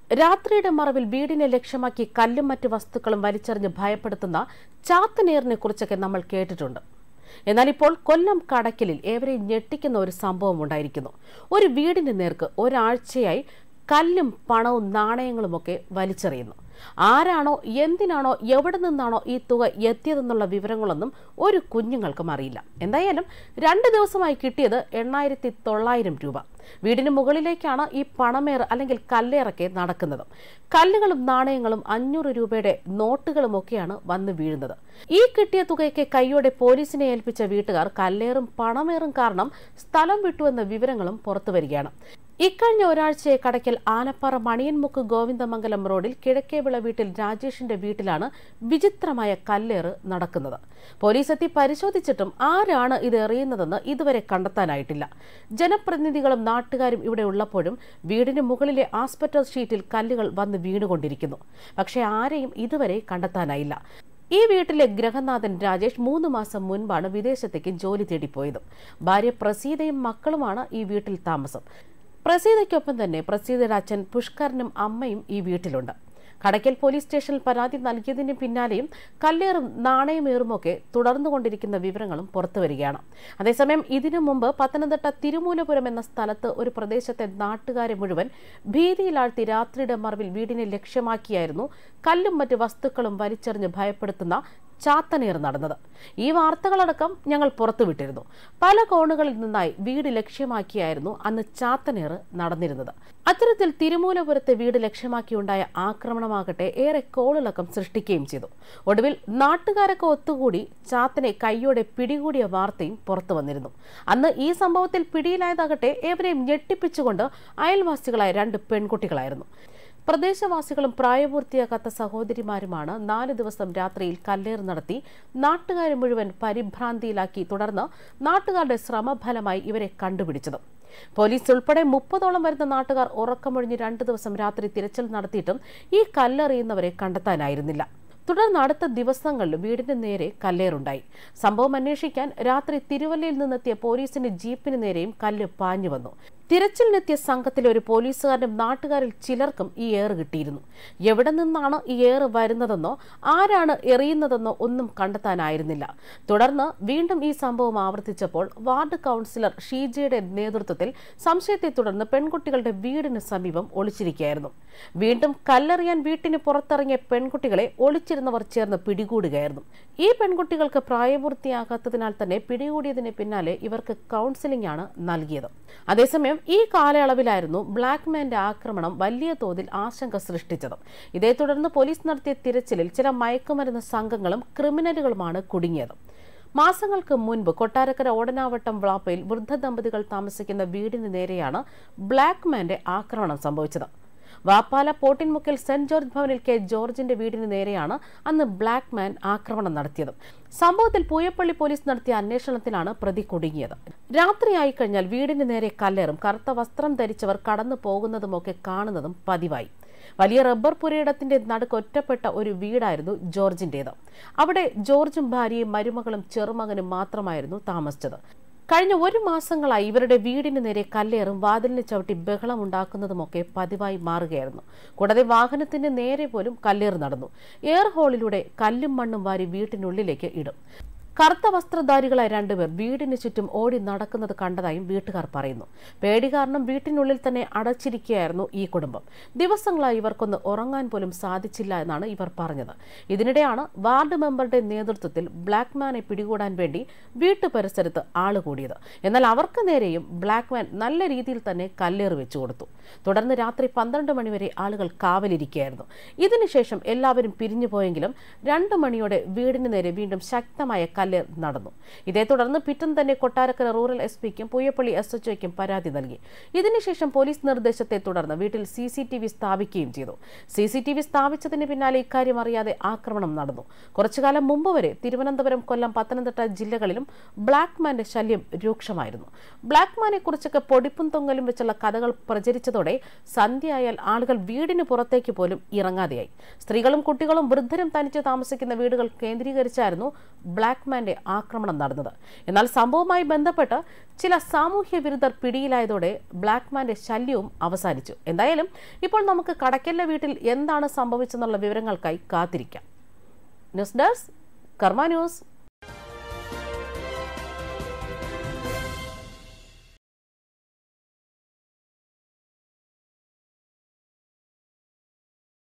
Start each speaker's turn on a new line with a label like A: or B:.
A: രാത്രിയുടെ മറവിൽ വീടിനെ ലക്ഷ്യമാക്കി കല്ലും മറ്റു വസ്തുക്കളും വലിച്ചെറിഞ്ഞ് ഭയപ്പെടുത്തുന്ന ചാത്തനേറിനെ കുറിച്ചൊക്കെ നമ്മൾ കേട്ടിട്ടുണ്ട് എന്നാൽ ഇപ്പോൾ കൊല്ലം കടക്കലിൽ ഏവരെയും ഞെട്ടിക്കുന്ന ഒരു സംഭവം ഉണ്ടായിരിക്കുന്നു ഒരു വീടിന് നേർക്ക് ഒരാഴ്ചയായി കല്ലും പണവും നാണയങ്ങളുമൊക്കെ വലിച്ചെറിയുന്നു ആരാണോ എന്തിനാണോ എവിടെ നിന്നാണോ ഈ തുക എത്തിയതെന്നുള്ള വിവരങ്ങളൊന്നും ഒരു കുഞ്ഞുങ്ങൾക്കും അറിയില്ല എന്തായാലും രണ്ട് ദിവസമായി കിട്ടിയത് എണ്ണായിരത്തി തൊള്ളായിരം രൂപ വീടിന് മുകളിലേക്കാണ് ഈ പണമേറ് അല്ലെങ്കിൽ കല്ലേറൊക്കെ നടക്കുന്നത് കല്ലുകളും നാണയങ്ങളും അഞ്ഞൂറ് രൂപയുടെ നോട്ടുകളും ഒക്കെയാണ് വന്ന് വീഴുന്നത് ഈ കിട്ടിയ തുകയൊക്കെ കൈയോടെ പോലീസിനെ ഏൽപ്പിച്ച വീട്ടുകാർ കല്ലേറും പണമേറും കാരണം സ്ഥലം വിട്ടുവെന്ന വിവരങ്ങളും പുറത്തു വരികയാണ് ഇക്കഴിഞ്ഞ ഒരാഴ്ചയെ കടയ്ക്കൽ ആനപ്പാറ മണിയൻമുക്ക് ഗോവിന്ദമംഗലം റോഡിൽ കിഴക്കേവിള വീട്ടിൽ രാജേഷിന്റെ വീട്ടിലാണ് വിചിത്രമായ കല്ലേറ് നടക്കുന്നത് പോലീസ് എത്തി പരിശോധിച്ചിട്ടും ആരാണ് ഇത് എറിയുന്നതെന്ന് ഇതുവരെ കണ്ടെത്താനായിട്ടില്ല ജനപ്രതിനിധികളും നാട്ടുകാരും ഇവിടെ ഉള്ളപ്പോഴും വീടിന് മുകളിലെ ആസ്പെറ്റർ ഷീറ്റിൽ കല്ലുകൾ വന്ന് വീണുകൊണ്ടിരിക്കുന്നു പക്ഷേ ആരെയും ഇതുവരെ കണ്ടെത്താനായില്ല ഈ വീട്ടിലെ ഗ്രഹനാഥൻ രാജേഷ് മൂന്ന് മാസം മുൻപാണ് വിദേശത്തേക്ക് ജോലി തേടിപ്പോയത് ഭാര്യ പ്രസീതയും മക്കളുമാണ് ഈ വീട്ടിൽ താമസം പ്രസീതയ്ക്കൊപ്പം തന്നെ പ്രസീതയുടെ അച്ഛൻ പുഷ്കരനും അമ്മയും ഈ വീട്ടിലുണ്ട് കടയ്ക്കൽ പോലീസ് സ്റ്റേഷനിൽ പരാതി നൽകിയതിന് പിന്നാലെയും കല്ലേറും നാണയമേറുമൊക്കെ തുടർന്നുകൊണ്ടിരിക്കുന്ന വിവരങ്ങളും പുറത്തുവരികയാണ് അതേസമയം ഇതിനു മുമ്പ് പത്തനംതിട്ട തിരുമൂലപുരം എന്ന സ്ഥലത്ത് ഒരു പ്രദേശത്തെ നാട്ടുകാരെ മുഴുവൻ ഭീതിയിലാഴ്ത്തി രാത്രിയുടെ മറവിൽ വീടിനെ ലക്ഷ്യമാക്കിയായിരുന്നു കല്ലും മറ്റ് വസ്തുക്കളും വലിച്ചെറിഞ്ഞ് ഭയപ്പെടുത്തുന്ന ചാത്തനേർ നടന്നത് ഈ വാർത്തകളടക്കം ഞങ്ങൾ പുറത്തുവിട്ടിരുന്നു പല കോണുകളിൽ നിന്നായി വീട് ലക്ഷ്യമാക്കിയായിരുന്നു അന്ന് ചാത്തനേർ നടന്നിരുന്നത് അത്തരത്തിൽ തിരുമൂലപുരത്തെ വീട് ലക്ഷ്യമാക്കിയുണ്ടായ ആക്രമണമാകട്ടെ ഏറെ കോളിളക്കം സൃഷ്ടിക്കുകയും ചെയ്തു ഒടുവിൽ നാട്ടുകാരൊക്കെ ഒത്തുകൂടി ചാത്തനെ കൈയോടെ പിടികൂടിയ വാർത്തയും പുറത്തു വന്നിരുന്നു അന്ന് ഈ സംഭവത്തിൽ പിടിയിലായതാകട്ടെ ഏവരെയും ഞെട്ടിപ്പിച്ചുകൊണ്ട് അയൽവാസികളായ രണ്ട് പെൺകുട്ടികളായിരുന്നു പ്രദേശവാസികളും പ്രായപൂർത്തിയാകാത്ത സഹോദരിമാരുമാണ് നാല് ദിവസം രാത്രിയിൽ കല്ലേറ് നടത്തി നാട്ടുകാരെ മുഴുവൻ പരിഭ്രാന്തിയിലാക്കി തുടർന്ന് നാട്ടുകാരുടെ ശ്രമഫലമായി ഇവരെ കണ്ടുപിടിച്ചത് പോലീസ് ഉൾപ്പെടെ മുപ്പതോളം വരുന്ന നാട്ടുകാർ ഉറക്കമൊഴിഞ്ഞ് രണ്ടു ദിവസം രാത്രി തിരച്ചിൽ നടത്തിയിട്ടും ഈ കല്ലെറിയുന്നവരെ കണ്ടെത്താനായിരുന്നില്ല തുടർന്ന് അടുത്ത ദിവസങ്ങളിൽ വീടിന് നേരെ കല്ലേറുണ്ടായി സംഭവം അന്വേഷിക്കാൻ രാത്രി തിരുവല്ലയിൽ നിന്നെത്തിയ പോലീസിന്റെ ജീപ്പിന് നേരെയും കല്ല് പാഞ്ഞു വന്നു തിരച്ചിലിനെത്തിയ സംഘത്തിലെ ഒരു പോലീസുകാരനും നാട്ടുകാരിൽ ചിലർക്കും ഈ ഏറ് കിട്ടിയിരുന്നു എവിടെ നിന്നാണ് ഈ ഏറ് വരുന്നതെന്നോ ആരാണ് എറിയുന്നതെന്നോ ഒന്നും കണ്ടെത്താനായിരുന്നില്ല തുടർന്ന് വീണ്ടും ഈ സംഭവം ആവർത്തിച്ചപ്പോൾ വാർഡ് കൌൺസിലർ ഷീജയുടെ നേതൃത്വത്തിൽ സംശയത്തെ തുടർന്ന് പെൺകുട്ടികളുടെ വീടിന് സമീപം ഒളിച്ചിരിക്കുകയായിരുന്നു വീണ്ടും കല്ലെറിയാൻ വീട്ടിന് പുറത്തിറങ്ങിയ പെൺകുട്ടികളെ ഒളിച്ചിരുന്നവർ ചേർന്ന് പിടികൂടുകയായിരുന്നു ഈ പെൺകുട്ടികൾക്ക് പ്രായപൂർത്തിയാകാത്തതിനാൽ തന്നെ പിടികൂടിയതിന് പിന്നാലെ ഇവർക്ക് കൌൺസിലിംഗ് ആണ് നൽകിയത് അതേസമയം ഈ കാലയളവിലായിരുന്നു ബ്ലാക്ക് മാന്റെ ആക്രമണം വലിയ തോതിൽ ആശങ്ക സൃഷ്ടിച്ചത് ഇതേ തുടർന്ന് പോലീസ് നടത്തിയ തിരച്ചിലിൽ ചില മയക്കുമരുന്ന് സംഘങ്ങളും ക്രിമിനലുകളുമാണ് കുടുങ്ങിയത് മാസങ്ങൾക്ക് മുൻപ് കൊട്ടാരക്കര ഓടനാവട്ടം വ്ളാപ്പയിൽ വൃദ്ധ ദമ്പതികൾ താമസിക്കുന്ന വീടിന് നേരെയാണ് ബ്ലാക്ക് മാന്റെ ആക്രമണം സംഭവിച്ചത് വാപ്പാല പോട്ടിൻമുക്കിൽ സെന്റ് ജോർജ് ഭവനിൽ കെ ജോർജിന്റെ വീടിന് നേരെയാണ് അന്ന് ബ്ലാക്ക് മാൻ ആക്രമണം നടത്തിയത് സംഭവത്തിൽ പൂയപ്പള്ളി പോലീസ് നടത്തിയ അന്വേഷണത്തിലാണ് പ്രതി കുടുങ്ങിയത് രാത്രിയായി കഴിഞ്ഞാൽ വീടിന് നേരെ കല്ലേറും കറുത്ത വസ്ത്രം ധരിച്ചവർ കടന്നു പോകുന്നതുമൊക്കെ കാണുന്നതും പതിവായി വലിയ റബ്ബർ പുരയിടത്തിന്റെ നടുക്ക് ഒറ്റപ്പെട്ട ഒരു വീടായിരുന്നു ജോർജിന്റേത് അവിടെ ജോർജും ഭാര്യയും മരുമകളും ചെറുമകനും മാത്രമായിരുന്നു താമസിച്ചത് കഴിഞ്ഞ ഒരു മാസങ്ങളായി ഇവരുടെ വീടിന് നേരെ കല്ലേറും വാതിലിന് ചവിട്ടി ബഹളമുണ്ടാക്കുന്നതുമൊക്കെ പതിവായി മാറുകയായിരുന്നു കൂടാതെ വാഹനത്തിന്റെ നേരെ പോലും കല്ലേറ് നടന്നു എയർ ഹോളിലൂടെ കല്ലും മണ്ണും വാരി വീട്ടിനുള്ളിലേക്ക് ഇടും കറുത്ത വസ്ത്രധാരികളായ രണ്ടുപേർ വീടിന് ചുറ്റും ഓടി നടക്കുന്നത് കണ്ടതായും വീട്ടുകാർ പറയുന്നു പേടി കാരണം വീട്ടിനുള്ളിൽ തന്നെ അടച്ചിരിക്കുകയായിരുന്നു ഈ കുടുംബം ദിവസങ്ങളായി ഇവർക്കൊന്ന് ഉറങ്ങാൻ പോലും സാധിച്ചില്ല എന്നാണ് ഇവർ പറഞ്ഞത് ഇതിനിടെയാണ് വാർഡ് മെമ്പറുടെ നേതൃത്വത്തിൽ ബ്ലാക്ക് മാനെ പിടികൂടാൻ വേണ്ടി വീട്ടു പരിസരത്ത് ആള് കൂടിയത് എന്നാൽ അവർക്ക് നേരെയും ബ്ലാക്ക് മാൻ നല്ല രീതിയിൽ തന്നെ കല്ലേറ് വെച്ചു കൊടുത്തു തുടർന്ന് രാത്രി പന്ത്രണ്ട് മണിവരെ ആളുകൾ കാവലിരിക്കുകയായിരുന്നു ഇതിനുശേഷം എല്ലാവരും പിരിഞ്ഞു പോയെങ്കിലും രണ്ടു മണിയോടെ വീടിന് നേരെ വീണ്ടും ശക്തമായ കല്ലേർ നടന്നു ഇതേ തുടർന്ന് പിറ്റം തന്നെ കൊട്ടാരക്കര റൂറൽ എസ് പിക്കും പൂയപ്പള്ളി എസ് എച്ച്ഒയ്ക്കും പരാതി നൽകി ഇതിനുശേഷം പോലീസ് നിർദ്ദേശത്തെ തുടർന്ന് വീട്ടിൽ സി സി ടി വി സ്ഥാപിക്കുകയും ചെയ്തു സി സി ടി വി സ്ഥാപിച്ചതിന് പിന്നാലെ ഇക്കാര്യം അറിയാതെ ആക്രമണം നടന്നു കുറച്ചുകാലം മുമ്പ് വരെ തിരുവനന്തപുരം കൊല്ലം പത്തനംതിട്ട ജില്ലകളിലും ബ്ലാക്ക് മാന്റെ ശല്യം രൂക്ഷമായിരുന്നു ബ്ലാക്ക് മാനെ കുറിച്ചൊക്കെ പൊടിപ്പും തൊങ്ങലും വെച്ചുള്ള കഥകൾ പ്രചരിച്ചതോടെ സന്ധ്യയായാൽ ആളുകൾ വീടിന് പുറത്തേക്ക് പോലും ഇറങ്ങാതെയായി സ്ത്രീകളും കുട്ടികളും വൃദ്ധരും തനിച്ച് താമസിക്കുന്ന വീടുകൾ കേന്ദ്രീകരിച്ചായിരുന്നു ബ്ലാക്ക് മാൻ ബ്ലാക്ക്മാന്റെ ആക്രമണം നടന്നത് എന്നാൽ സംഭവവുമായി ബന്ധപ്പെട്ട് ചില സാമൂഹ്യ വിരുദ്ധർ പിടിയിലായതോടെ ബ്ലാക്ക്മാന്റെ ശല്യവും അവസാനിച്ചു എന്തായാലും ഇപ്പോൾ നമുക്ക് കടക്കലിലെ വീട്ടിൽ എന്താണ് സംഭവിച്ചെന്നുള്ള വിവരങ്ങൾക്കായി കാത്തിരിക്കാം ന്യൂസ് ഡെസ്ക് കർമ്മ ന്യൂസ്